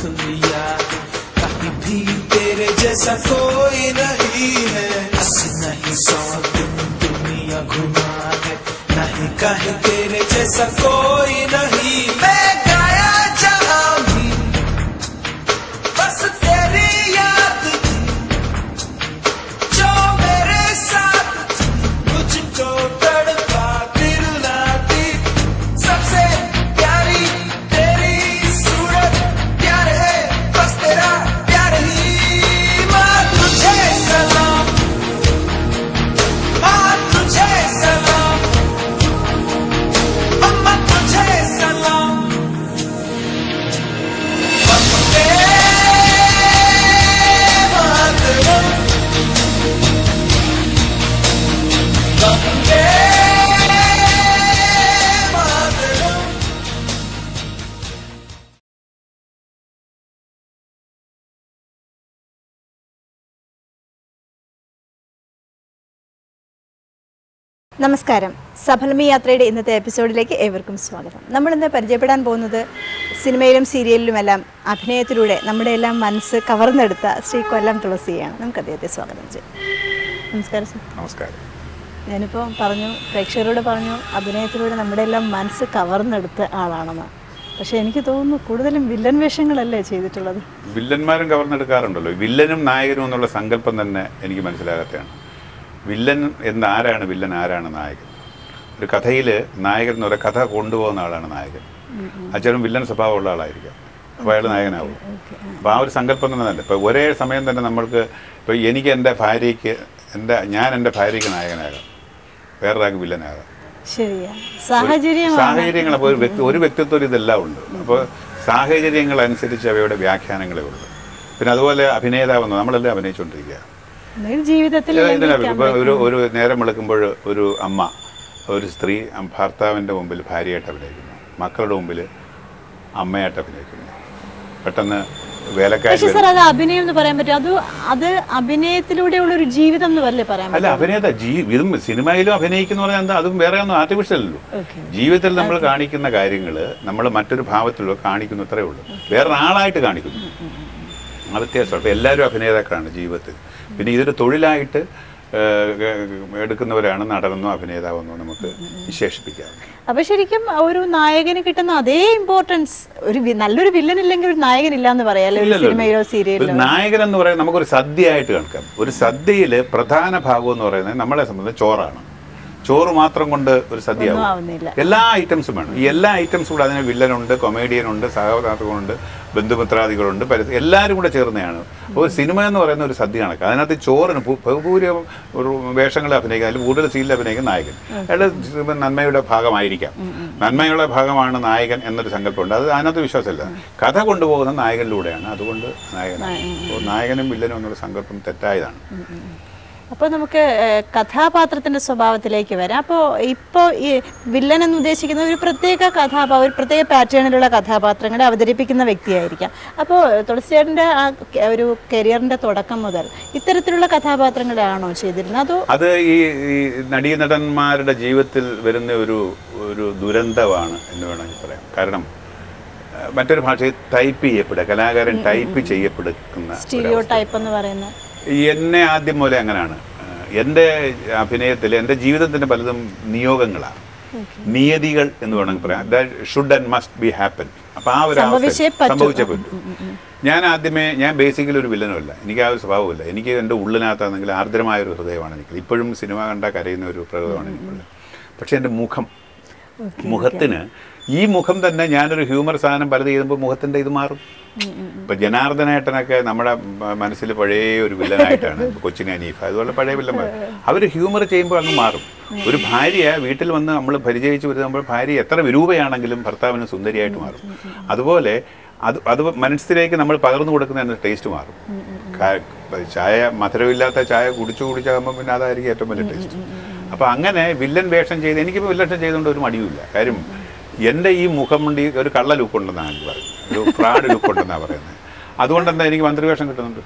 दुनिया है कहीं भी तेरे जैसा कोई नहीं है अस्सी नहीं सौ दिन दुनिया घुमा है नहीं कहीं तेरे जैसा कोई नहीं मैं गाया जहां भी बस तेरी याद थी जो मेरे साथ थी मुझको तड़पा दिल ना दी सबसे प्यारी तेरी सूरत प्यार है बस तेरा प्यार ही माँ तुझे सलाम माँ तुझे सलाम अम्मा तुझे सलाम वंदे मातरम वंदे मातरम നമസ്കാരം സഫലമി യാത്രയുടെ ഇന്നത്തെ എപ്പിസോഡിലേക്ക് ഏവർക്കും സ്വാഗതം നമ്മളിന്ന് പരിചയപ്പെടാൻ പോകുന്നത് സിനിമയിലും സീരിയലിലുമെല്ലാം അഭിനയത്തിലൂടെ നമ്മുടെ എല്ലാം മനസ്സ് കവർന്നെടുത്ത ശ്രീ കൊല്ലം തുളസിയാണ് നമുക്ക് അദ്ദേഹത്തെ സ്വാഗതം ചെയ്യാം നമസ്കാരം സർ നമസ്കാരം ഞാനിപ്പോൾ പറഞ്ഞു പ്രേക്ഷകരോട് പറഞ്ഞു അഭിനയത്തിലൂടെ നമ്മുടെ എല്ലാം മനസ്സ് കവർന്നെടുത്ത ആളാണെന്ന് പക്ഷേ എനിക്ക് തോന്നുന്നു കൂടുതലും വില്ലൻ വേഷങ്ങളല്ലേ ചെയ്തിട്ടുള്ളത് വില്ലന്മാരും കവർന്നെടുക്കാറുണ്ടല്ലോ വില്ലനും നായകനും എന്നുള്ള സങ്കല്പം തന്നെ എനിക്ക് മനസ്സിലാകാത്തതാണ് വില്ലൻ എന്ന് ആരാണ് വില്ലൻ ആരാണ് നായകൻ ഒരു കഥയിൽ നായകൻ എന്ന് പറയുക കഥ കൊണ്ടുപോകുന്ന ആളാണ് നായകൻ അച്ഛനും വില്ലൻ സ്വഭാവമുള്ള ആളായിരിക്കാം അപ്പോൾ അയാൾ നായകനാവും അപ്പോൾ ആ ഒരു സങ്കല്പം തന്നെ നല്ല ഇപ്പോൾ ഒരേ സമയം തന്നെ നമ്മൾക്ക് ഇപ്പോൾ എനിക്ക് എൻ്റെ ഭാര്യയ്ക്ക് എൻ്റെ ഞാൻ എൻ്റെ ഭാര്യയ്ക്ക് നായകനാകാം വേറൊരാൾക്ക് വില്ലനാകാം ശരിയാ സാഹചര്യം സാഹചര്യങ്ങൾ അപ്പോൾ ഒരു വ്യക്തി ഒരു വ്യക്തിത്വം ഇതെല്ലാം ഉണ്ട് അപ്പോൾ സാഹചര്യങ്ങൾ അനുസരിച്ച് അവയുടെ വ്യാഖ്യാനങ്ങളേ ഉള്ളൂ പിന്നെ അതുപോലെ അഭിനേതാവെന്ന് നമ്മളെല്ലാം അഭിനയിച്ചുകൊണ്ടിരിക്കുക എന്തെങ്കിലും ജീവിതത്തിൽ ഇതിനെ ഇപ്പൊ ഒരു ഒരു നേരം വിളിക്കുമ്പോൾ ഒരു അമ്മ ഒരു സ്ത്രീ ഭർത്താവിൻ്റെ മുമ്പിൽ ഭാര്യയായിട്ട് അഭിനയിക്കുന്നു മക്കളുടെ മുമ്പിൽ അമ്മയായിട്ട് അഭിനയിക്കുന്നു പെട്ടെന്ന് വേലക്കാരി പക്ഷെ സാർ അത് അഭിനയം എന്ന് പറയാൻ പറ്റും അത് അത് അഭിനയത്തിലൂടെയുള്ള ഒരു ജീവിതം എന്ന് വല്ലേ പറയാൻ അല്ല അഭിനേത ജീ ഇതും സിനിമയിലും അഭിനയിക്കുന്ന പറഞ്ഞാൽ എന്താ അതും വേറെ ഒന്നും ആർട്ടിഫിഷ്യൽ അല്ലല്ലോ Okay. ജീവിതത്തിൽ നമ്മൾ കാണിക്കുന്ന കാര്യങ്ങൾ നമ്മൾ മറ്റൊരു ഭാവത്തിലോ കാണിക്കുന്നു അത്രേ ഉള്ളൂ വേറെ ആളായിട്ട് കാണിക്കുന്നു ആ വ്യത്യാസം അപ്പോൾ എല്ലാവരും അഭിനേതാക്കളാണ് ജീവിതത്തിൽ പിന്നെ ഇതൊരു തൊഴിലായിട്ട് ഏഹ്, എടുക്കുന്നവരാണ് നടനെന്നോ അഭിനേതാവെന്നോ നമുക്ക് വിശേഷിപ്പിക്കാം അപ്പൊ ശരിക്കും ഒരു നായകന് കിട്ടുന്ന അതേ ഇമ്പോർട്ടൻസ് ഒരു വി- നല്ലൊരു വില്ലൻ ഇല്ലെങ്കിൽ ഒരു നായകൻ ഇല്ല എന്ന് പറയാല്ലേ ഒരു ഇല്ലല്ലോ. സിനിമയിലോ ഒരു സീരിയലിലോ നായകൻ എന്ന് പറയുന്നത് നമുക്കൊരു സദ്യയായിട്ട് കണക്കാം ഒരു സദ്യയിൽ പ്രധാന ഭാഗം എന്ന് പറയുന്നത് നമ്മളെ സംബന്ധിച്ച് ചോറാണ് ചോറ് മാത്രം കൊണ്ട് ഒരു സദ്യ ഒന്നും ആവും. ആവുന്നില്ല എല്ലാ ഐറ്റംസും വേണം ഈ എല്ലാ ഐറ്റംസും കൂടെ അതിന് വില്ലനുണ്ട് കൊമേഡിയൻ ഉണ്ട് സഹപാഠികളുണ്ട് ബന്ധുമിത്രാദികളുണ്ട് പരസ്യം എല്ലാവരും കൂടെ ചേർന്നതാണ് അപ്പോൾ ഒരു സിനിമ എന്ന് പറയുന്ന ഒരു സദ്യ കണക്ക് അതിനകത്ത് ചോറിന് ഭൂ- ബഹുഭൂരിപം ഒരു വേഷങ്ങൾ അഭിനയിക്കുക അതിൽ കൂടുതൽ സീനിൽ അഭിനയിക്കുന്ന നായകൻ അയാൾ നന്മയുടെ ഭാഗമായിരിക്കാം നന്മയുടെ ഭാഗമാണ് നായകൻ എന്നൊരു സങ്കല്പമുണ്ട് അത് അതിനകത്ത് വിശ്വാസമില്ല കഥ കൊണ്ടുപോകുന്ന നായകനിലൂടെയാണ് അതുകൊണ്ട് നായകനാണ് അപ്പോൾ നായകനും വില്ലനും എന്നുള്ള സങ്കല്പം തെറ്റായതാണ് അപ്പൊ നമുക്ക് ഏഹ്, കഥാപാത്രത്തിന്റെ സ്വഭാവത്തിലേക്ക് വരാം അപ്പോൾ ഇപ്പോൾ ഈ വില്ലൻ എന്ന് ഉദ്ദേശിക്കുന്ന ഒരു പ്രത്യേക കഥാപാ ഒരു പ്രത്യേക പാറ്റേണിലുള്ള കഥാപാത്രങ്ങളെ അവതരിപ്പിക്കുന്ന വ്യക്തിയായിരിക്കാം അപ്പോൾ തുളസിയേട്ടൻ്റെ ആ ക- ഒരു കരിയറിന്റെ തുടക്കം മുതൽ ഇത്തരത്തിലുള്ള കഥാപാത്രങ്ങളാണോ ചെയ്തിരുന്നത് അതോ അത് ഈ ഈ നടീനടന്മാരുടെ ജീവിതത്തിൽ വരുന്ന ഒരു ഒരു ദുരന്തമാണ് എന്ന് വേണമെങ്കിൽ പറയാം കാരണം ആ, മറ്റൊരു ഭാഷയിൽ ടൈപ്പ് ചെയ്യപ്പെടുക കലാകാരൻ ടൈപ്പ് ചെയ്യപ്പെടുന്ന സ്റ്റീരിയോ ടൈപ്പ് എന്ന് പറയുന്ന എന്നെ ആദ്യം മുതലേ അങ്ങനെയാണ് ആ, എൻ്റെ അഭിനയത്തിൽ എൻ്റെ ജീവിതത്തിൻ്റെ പലതും നിയോഗങ്ങളാണ് നിയതികൾ എന്ന് വേണമെങ്കിൽ പറയാം should and must be happen അപ്പോൾ ആ ഒരു സംഭവിച്ചേ അവസ്ഥ പറ്റൂ. സംഭവിച്ചേ പറ്റൂ ഞാൻ ആദ്യമേ ഞാൻ ബേസിക്കലി ഒരു വില്ലനുമല്ല എനിക്ക് ആ ഒരു സ്വഭാവമില്ല എനിക്ക് എൻ്റെ ഉള്ളിനകത്താണെങ്കിൽ ആർദ്രമായ ഒരു ഹൃദയമാണ് എനിക്ക് ഇപ്പോഴും സിനിമ കണ്ട കരയുന്ന ഒരു പ്രകൃതമാണ് എനിക്കുള്ളത് പക്ഷേ എൻ്റെ മുഖം മുഖത്തിന് ഈ മുഖം തന്നെ ഞാനൊരു ഹ്യൂമർ സാധനം പലത് ചെയ്യുമ്പോൾ മുഖത്തിൻ്റെ ഇത് മാറും ഇപ്പൊ ജനാർദ്ദനേട്ടനൊക്കെ നമ്മുടെ മ- മനസ്സിൽ പഴയ ഒരു വില്ലനായിട്ടാണ് ഇപ്പൊ കൊച്ചിൻ അനീഫ അതുപോലെ പഴയ വില്ലന്മാർ അവർ ഹ്യൂമർ ചെയ്യുമ്പോൾ അങ്ങ് മാറും ഒരു ഭാര്യ വീട്ടിൽ വന്ന് നമ്മൾ പരിചയിച്ച് വരുമ്പോൾ ഭാര്യ എത്ര വിരൂപയാണെങ്കിലും ഭർത്താവിന് സുന്ദരിയായിട്ട് മാറും അതുപോലെ അത് അത് മനസ്സിലേക്ക് നമ്മൾ പകർന്നു കൊടുക്കുന്ന ടേസ്റ്റ് മാറും കാ- ചായ മധുരമില്ലാത്ത ചായ കുടിച്ചു കുടിച്ചാകുമ്പോൾ പിന്നെ അതായിരിക്കും ഏറ്റവും വലിയ ടേസ്റ്റ് അപ്പോൾ അങ്ങനെ വില്ലൻ വേഷം ചെയ്ത് എനിക്കിപ്പോൾ വില്ലൻ വേഷം ചെയ്തുകൊണ്ട് ഒരു മടിയുമില്ല കാര്യം എൻ്റെ ഈ മുഖം കൊണ്ട് ഈ ഒരു കള്ള ലുക്ക് ഉണ്ടെന്നാണ് എനിക്ക് പറയുന്നത് ഒരു ഫ്രാഡ് ലുക്ക് ഉണ്ടെന്നാണ് പറയുന്നത് അതുകൊണ്ട് എന്താ എനിക്ക് മന്ത്രി വേഷം കിട്ടുന്നുണ്ട്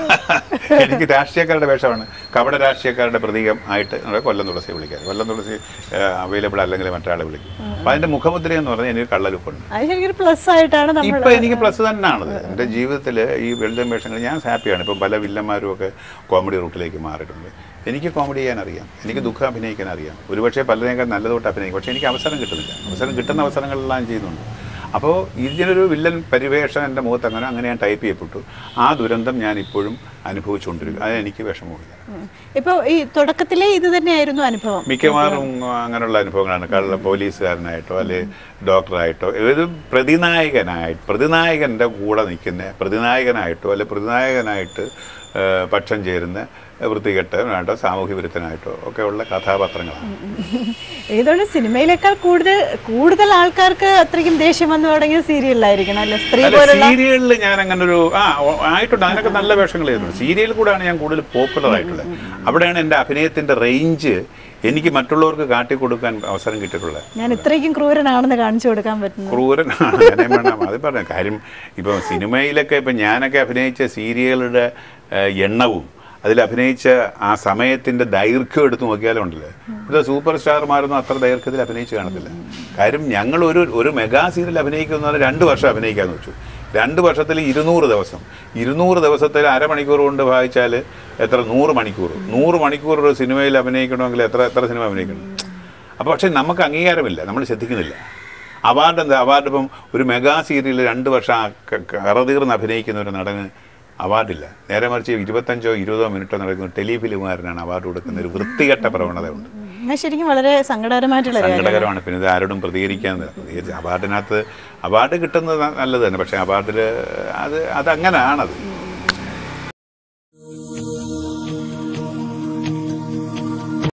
എനിക്ക് രാഷ്ട്രീയക്കാരുടെ വേഷമാണ് കപട രാഷ്ട്രീയക്കാരുടെ പ്രതീകം ആയിട്ട് നമ്മുടെ കൊല്ലം തുളസി വിളിക്കാം കൊല്ലം തുളസി അവൈലബിൾ അല്ലെങ്കിൽ മറ്റൊരാളെ വിളിക്കും അപ്പം അതിൻ്റെ മുഖമുദ്ര എന്ന് പറഞ്ഞാൽ എനിക്ക് കള്ളലുപ്പുണ്ട് അത് ശരിക്കും പ്ലസ് ആയിട്ടാണ് നമ്മൾ ഇപ്പൊ എനിക്ക് പ്ലസ് തന്നെയാണത് എൻ്റെ ജീവിതത്തിൽ ഈ വെളുതം വേഷങ്ങൾ ഞാൻ ഹാപ്പിയാണ് ഇപ്പം പല വില്ലന്മാരും ഒക്കെ കോമഡി റൂട്ടിലേക്ക് മാറിയിട്ടുണ്ട് എനിക്ക് കോമഡി ചെയ്യാൻ അറിയാം എനിക്ക് ദുഃഖം അഭിനയിക്കാൻ അറിയാം ഒരുപക്ഷെ പലതിനേക്കാൾ നല്ലതോട്ട് അഭിനയിക്കും പക്ഷേ എനിക്ക് അവസരം കിട്ടുന്നില്ല അവസരം കിട്ടുന്ന അവസരങ്ങളെല്ലാം ചെയ്യുന്നുണ്ട് അപ്പോൾ ഇതിനൊരു വില്ലൻ പരിവേഷം എൻ്റെ മുഖത്ത് അങ്ങനെ അങ്ങനെ ഞാൻ ടൈപ്പ് ചെയ്യപ്പെട്ടു ആ ദുരന്തം ഞാൻ ഇപ്പോഴും അനുഭവിച്ചുകൊണ്ടിരിക്കും അത് എനിക്ക് വിഷമമില്ല ഇപ്പൊ ഈ തുടക്കത്തിലേ ഇത് തന്നെയായിരുന്നു അനുഭവം മിക്കവാറും അങ്ങനെയുള്ള അനുഭവങ്ങളാണ് കള്ള പോലീസുകാരനായിട്ടോ അല്ലെ ഡോക്ടറായിട്ടോ ഏത് പ്രതിനായകനായിട്ട് പ്രതിനായകൻ്റെ കൂടെ നിൽക്കുന്ന പ്രതിനായകനായിട്ടോ അല്ലെ പ്രതിനായകനായിട്ട് ഏഹ്, പക്ഷം ചേരുന്ന വൃത്തികെട്ടവനായിട്ടോ സാമൂഹ്യ വിരുദ്ധനായിട്ടോ ഒക്കെ ഉള്ള കഥാപാത്രങ്ങളാണ് ഇതുകൊണ്ട് സിനിമയിലേക്കാൾ കൂടുതൽ കൂടുതൽ ആൾക്കാർക്ക് അത്രയ്ക്കും ദേഷ്യം വന്നു തുടങ്ങിയ സീരിയലിലായിരിക്കണം അല്ലെ സ്ത്രീ അല്ല പോലുള്ള സീരിയലിൽ ഞാൻ അങ്ങനെ ഒരു ആ ഓ- ആയിട്ടുണ്ട് അതിനൊക്കെ നല്ല വേഷങ്ങൾ ചെയ്തിട്ടുണ്ട് സീരിയലിൽ കൂടെയാണ് ഞാൻ കൂടുതൽ പോപ്പുലർ ആയിട്ടുള്ളത് അവിടെയാണ് എൻ്റെ അഭിനയത്തിൻ്റെ റേഞ്ച് എനിക്ക് മറ്റുള്ളവർക്ക് കാട്ടിക്കൊടുക്കാൻ അവസരം കിട്ടിയിട്ടുള്ളത് ഞാൻ ഇത്രയ്ക്കും ക്രൂരനാണെന്ന് കാണിച്ചു കൊടുക്കാൻ പറ്റുന്നു ക്രൂരനാണ് അങ്ങനെ വേണം അത് പറയാം കാര്യം ഇപ്പം സിനിമയിലൊക്കെ ഇപ്പം ഞാനൊക്കെ അഭിനയിച്ച സീരിയലുടെ ഏഹ്, എണ്ണവും അതിൽ അഭിനയിച്ച ആ സമയത്തിൻ്റെ ദൈർഘ്യം എടുത്ത് നോക്കിയാലുണ്ടല്ലോ ഇത് സൂപ്പർ സ്റ്റാർമാരൊന്നും അത്ര ദൈർഘ്യത്തിൽ അഭിനയിച്ച് കാണത്തില്ല കാര്യം ഞങ്ങൾ ഒരു ഒരു മെഗാ സീരിയൽ അഭിനയിക്കുന്ന പറഞ്ഞാൽ രണ്ട് വർഷം അഭിനയിക്കാന്ന് വെച്ചു രണ്ട് വർഷത്തിൽ ഇരുന്നൂറ് ദിവസം ഇരുന്നൂറ് ദിവസത്തിൽ അരമണിക്കൂർ കൊണ്ട് വായിച്ചാൽ എത്ര നൂറ് മണിക്കൂർ നൂറ് മണിക്കൂർ ഒരു സിനിമയിൽ അഭിനയിക്കണമെങ്കിൽ എത്ര എത്ര സിനിമ അഭിനയിക്കണം അപ്പോൾ പക്ഷേ നമുക്ക് അംഗീകാരമില്ല നമ്മൾ ശ്രദ്ധിക്കുന്നില്ല അവാർഡ് എന്താ അവാർഡ് ഇപ്പം ഒരു മെഗാ സീരിയൽ രണ്ട് വർഷം ആ ക- കറതീർന്ന് അഭിനയിക്കുന്ന ഒരു നടന് അവാർഡില്ല നേരെ മറിച്ച് ഇരുപത്തഞ്ചോ ഇരുപതോ മിനിറ്റോ നടക്കുന്ന ടെലിഫിലിമുകാരനാണ് അവാർഡ് കൊടുക്കുന്ന ഒരു വൃത്തികെട്ട പ്രവണത ഉണ്ട് എന്നാൽ ശരിക്കും വളരെ സങ്കടകരമായിട്ടുള്ള കാര്യം സങ്കടകരമാണ് പിന്നെ ഇത് ആരോടും പ്രതികരിക്കാൻ പ്രതികരിച്ച് അവാർഡിനകത്ത് അവാർഡ് കിട്ടുന്നത് ന- നല്ലത് തന്നെ പക്ഷേ അവാർഡിൽ അത് അതങ്ങനെയാണത്